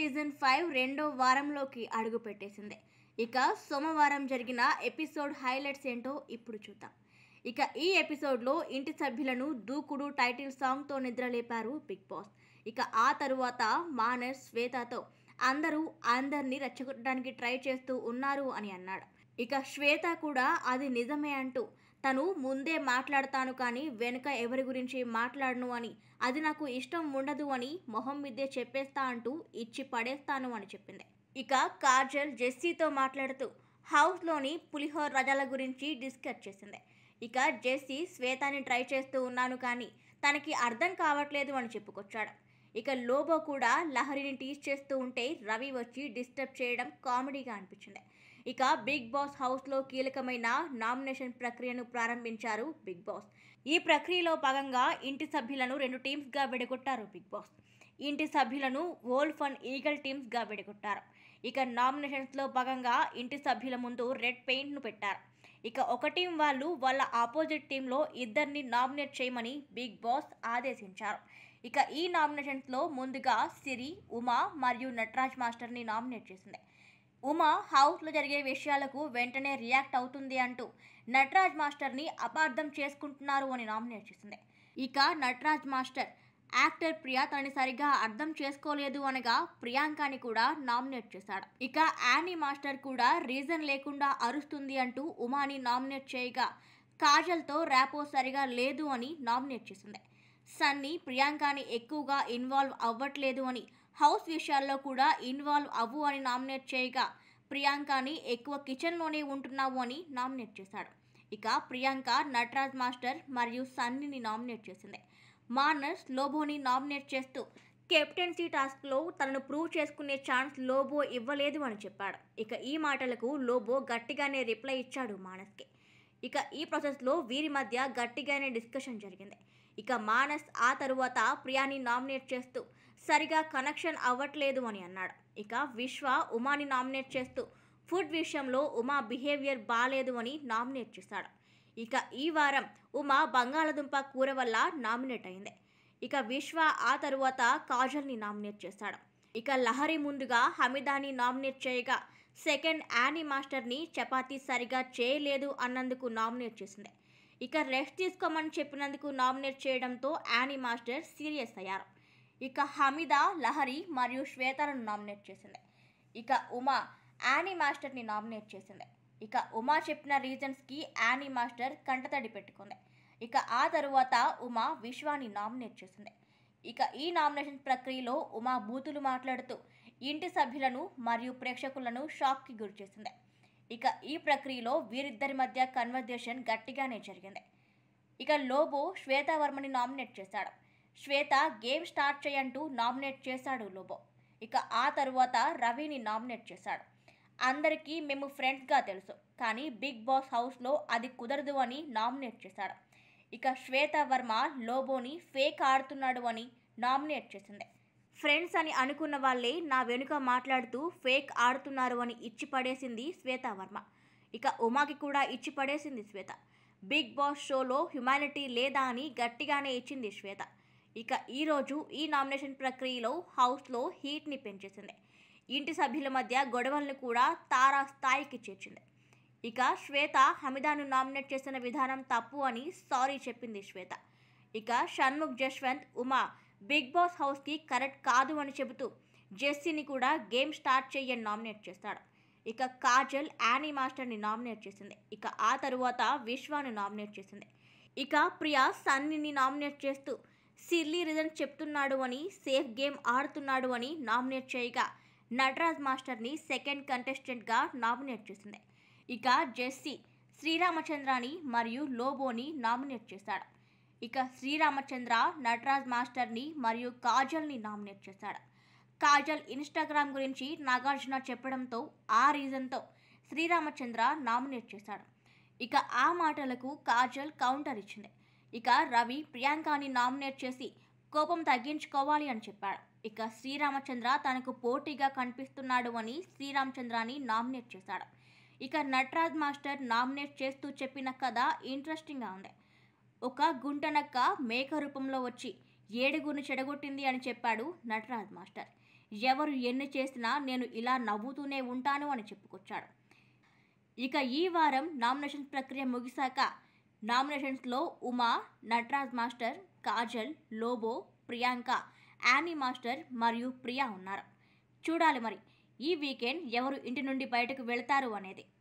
season five రెండో వారంలోకి అడుగు పెట్టేసింది ఇక సోమవారం జరిగిన ఎపిసోడ్ హైలైట్స్ ఏంటో ఇప్పుడు చూద్దాం ఇక ఈ ఎపిసోడ్లో ఇంటి సభ్యులను దూకుడు టైటిల్ సాంగ్తో నిద్రలేపారు బిగ్ బాస్ ఇక ఆ తరువాత మానస్ శ్వేతతో అందరూ అందరినీ రెచ్చగొట్టడానికి ట్రై చేస్తూ ఉన్నారు అని అన్నాడు ఇక శ్వేత కూడా అది నిజమే అంటూ తను ముందే మాట్లాడతాను కానీ వెనుక ఎవరి గురించి మాట్లాడను అని అది నాకు ఇష్టం ఉండదు అని మొహం మీదే చెప్పేస్తా అంటూ ఇచ్చి పడేస్తాను అని చెప్పింది ఇక కాజల్ జెస్సీతో మాట్లాడుతూ హౌస్లోని పులిహోర రజాల గురించి డిస్కస్ చేసింది ఇక జెస్సీ శ్వేతాని ట్రై చేస్తూ ఉన్నాను కానీ తనకి అర్థం కావట్లేదు అని చెప్పుకొచ్చాడు ఇక లోబో కూడా లహరిని టీచ్ చేస్తూ ఉంటే రవి వచ్చి డిస్టర్బ్ చేయడం కామెడీగా అనిపించింది ఇక బిగ్ బాస్ హౌస్లో కీలకమైన నామినేషన్ ప్రక్రియను ప్రారంభించారు బిగ్ బాస్ ఈ ప్రక్రియలో భాగంగా ఇంటి సభ్యులను రెండు టీమ్స్గా విడగొట్టారు బిగ్ బాస్ ఇంటి సభ్యులను వోల్ఫ్ అండ్ ఈగల్ టీమ్స్గా విడగొట్టారు ఇక నామినేషన్స్లో భాగంగా ఇంటి సభ్యుల ముందు రెడ్ పెయింట్ను పెట్టారు ఇక ఒక టీం వాళ్ళు వాళ్ళ ఆపోజిట్ టీంలో ఇద్దరిని నామినేట్ చేయమని బిగ్ బాస్ ఆదేశించారు ఇక ఈ నామినేషన్స్లో ముందుగా సిరి ఉమా మరియు నటరాజ్ మాస్టర్ని నామినేట్ చేసింది ఉమా హౌస్లో జరిగే విషయాలకు వెంటనే రియాక్ట్ అవుతుంది అంటూ నటరాజ్ మాస్టర్ని అపార్థం చేసుకుంటున్నారు అని నామినేట్ చేసింది ఇక నటరాజ్ మాస్టర్ యాక్టర్ ప్రియా తనని సరిగా అర్థం చేసుకోలేదు అనగా ప్రియాంకని కూడా నామినేట్ చేశాడు ఇక యానీ మాస్టర్ కూడా రీజన్ లేకుండా అరుస్తుంది అంటూ ఉమాని నామినేట్ చేయగా కాజల్తో ర్యాపో సరిగా లేదు అని నామినేట్ చేసింది సన్నీ ప్రియాంకని ఎక్కువగా ఇన్వాల్వ్ అవ్వట్లేదు అని హౌస్ విషయాల్లో కూడా ఇన్వాల్వ్ అవ్వు అని నామినేట్ చేయగా ప్రియాంకని ఎక్కువ కిచెన్లోనే ఉంటున్నావు అని నామినేట్ చేశాడు ఇక ప్రియాంక నటరాజ్ మాస్టర్ మరియు సన్నీని నామినేట్ చేసింది మానస్ లోబోని నామినేట్ చేస్తూ కెప్టెన్సీ టాస్క్లో తనను ప్రూవ్ చేసుకునే ఛాన్స్ లోబో ఇవ్వలేదు అని చెప్పాడు ఇక ఈ మాటలకు లోబో గట్టిగానే రిప్లై ఇచ్చాడు మానస్కి ఇక ఈ ప్రాసెస్లో వీరి మధ్య గట్టిగానే డిస్కషన్ జరిగింది ఇక మానస్ ఆ తరువాత ప్రియాని నామినేట్ చేస్తూ సరిగా కనెక్షన్ అవ్వట్లేదు అని అన్నాడు ఇక విశ్వ ఉమాని నామినేట్ చేస్తూ ఫుడ్ విషయంలో ఉమా బిహేవియర్ బాగాలేదు అని నామినేట్ చేశాడు ఇక ఈ వారం ఉమా బంగాళదుంప కూర వల్ల నామినేట్ అయింది ఇక విశ్వ ఆ తరువాత కాజల్ని నామినేట్ చేశాడు ఇక లహరి ముందుగా హమిదాని నామినేట్ చేయగా సెకండ్ యానీ మాస్టర్ని చపాతీ సరిగా చేయలేదు అన్నందుకు నామినేట్ చేసింది ఇక రెస్ట్ తీసుకోమని చెప్పినందుకు నామినేట్ చేయడంతో యానీ మాస్టర్ సీరియస్ అయ్యారు ఇక హమిద లహరి మరియు శ్వేతలను నామినేట్ చేసింది ఇక ఉమా యానీ మాస్టర్ని నామినేట్ చేసింది ఇక ఉమా చెప్పిన రీజన్స్కి యానీ మాస్టర్ కంటతడి పెట్టుకుంది ఇక ఆ తరువాత ఉమా విశ్వాని నామినేట్ చేసింది ఇక ఈ నామినేషన్ ప్రక్రియలో ఉమా బూతులు మాట్లాడుతూ ఇంటి సభ్యులను మరియు ప్రేక్షకులను షాక్కి గురిచేసింది ఇక ఈ ప్రక్రియలో వీరిద్దరి మధ్య కన్వర్జేషన్ గట్టిగానే జరిగింది ఇక లోబో శ్వేతావర్మని నామినేట్ చేశాడు శ్వేత గేమ్ స్టార్ట్ చేయంటూ నామినేట్ చేశాడు లోబో ఇక ఆ తరువాత రవిని నామినేట్ చేశాడు అందరికీ మేము ఫ్రెండ్స్గా తెలుసు కానీ బిగ్ బాస్ హౌస్లో అది కుదరదు అని నామినేట్ చేశాడు ఇక శ్వేత వర్మ లోబోని ఫేక్ ఆడుతున్నాడు అని నామినేట్ చేసింది ఫ్రెండ్స్ అని అనుకున్న వాళ్ళే నా వెనుక మాట్లాడుతూ ఫేక్ ఆడుతున్నారు అని ఇచ్చి పడేసింది శ్వేత వర్మ ఇక ఉమాకి కూడా ఇచ్చి పడేసింది శ్వేత బిగ్ బాస్ షోలో హ్యుమానిటీ లేదా అని గట్టిగానే ఇచ్చింది శ్వేత ఇక ఈరోజు ఈ నామినేషన్ ప్రక్రియలో హౌస్లో హీట్ని పెంచేసింది ఇంటి సభ్యుల మధ్య గొడవలను కూడా తారా స్థాయికి చేర్చింది ఇక శ్వేత హమిదాను నామినేట్ చేసిన విధానం తప్పు అని సారీ చెప్పింది శ్వేత ఇక షణ్ముఖ్ జశ్వంత్ ఉమా బిగ్ బాస్ హౌస్కి కరెక్ట్ కాదు అని చెబుతూ జెస్సీని కూడా గేమ్ స్టార్ట్ చేయని నామినేట్ చేస్తాడు ఇక కాజల్ యానీ మాస్టర్ని నామినేట్ చేసింది ఇక ఆ తరువాత విశ్వాను నామినేట్ చేసింది ఇక ప్రియా సన్నీని నామినేట్ చేస్తూ సిల్లీ రీజన్ చెప్తున్నాడు అని సేఫ్ గేమ్ ఆడుతున్నాడు అని నామినేట్ చేయగా నటరాజ్ మాస్టర్ని సెకండ్ కంటెస్టెంట్గా నామినేట్ చేసింది ఇక జెస్సీ శ్రీరామచంద్రాని మరియు లోబోని నామినేట్ చేశాడు ఇక శ్రీరామచంద్ర నటరాజ్ మాస్టర్ని మరియు కాజల్ని నామినేట్ చేశాడు కాజల్ ఇన్స్టాగ్రామ్ గురించి నాగార్జున చెప్పడంతో ఆ రీజన్తో శ్రీరామచంద్ర నామినేట్ చేశాడు ఇక ఆ మాటలకు కాజల్ కౌంటర్ ఇచ్చింది ఇక రవి ప్రియాంకని నామినేట్ చేసి కోపం తగ్గించుకోవాలి అని చెప్పాడు ఇక శ్రీరామచంద్ర తనకు పోటీగా కనిపిస్తున్నాడు అని శ్రీరామచంద్రాని నామినేట్ చేశాడు ఇక నటరాజ్ మాస్టర్ నామినేట్ చేస్తూ చెప్పిన కథ ఇంట్రెస్టింగ్గా ఉంది ఒక గుంటనక్క మేక రూపంలో వచ్చి ఏడుగురిని చెడగొట్టింది అని చెప్పాడు నటరాజ్ మాస్టర్ ఎవరు ఎన్ని చేసినా నేను ఇలా నవ్వుతూనే ఉంటాను అని చెప్పుకొచ్చాడు ఇక ఈ వారం నామినేషన్ ప్రక్రియ ముగిశాక నామినేషన్స్లో ఉమా నటరాజ్ మాస్టర్ కాజల్ లోబో ప్రియాంక యానీ మాస్టర్ మరియు ప్రియా ఉన్నారు చూడాలి మరి ఈ వీకెండ్ ఎవరు ఇంటి నుండి బయటకు వెళ్తారు అనేది